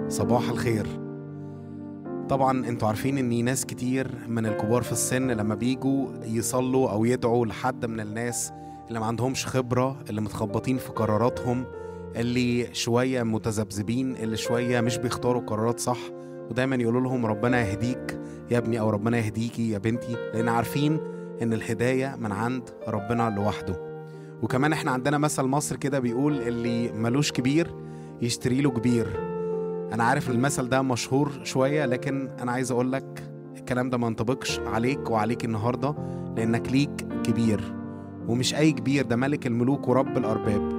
صباح الخير طبعا انتوا عارفين ان ناس كتير من الكبار في السن لما بيجوا يصلوا او يدعوا لحد من الناس اللي ما عندهمش خبرة اللي متخبطين في قراراتهم اللي شوية متذبذبين اللي شوية مش بيختاروا قرارات صح ودايما يقولوا لهم ربنا يهديك يا ابني او ربنا يهديكي يا بنتي لان عارفين ان الهداية من عند ربنا لوحده وكمان احنا عندنا مثل مصر كده بيقول اللي ملوش كبير يشتري له كبير انا عارف المثل ده مشهور شوية لكن انا عايز اقول لك الكلام ده ما ينطبقش عليك وعليك النهاردة لانك ليك كبير ومش اي كبير ده ملك الملوك ورب الارباب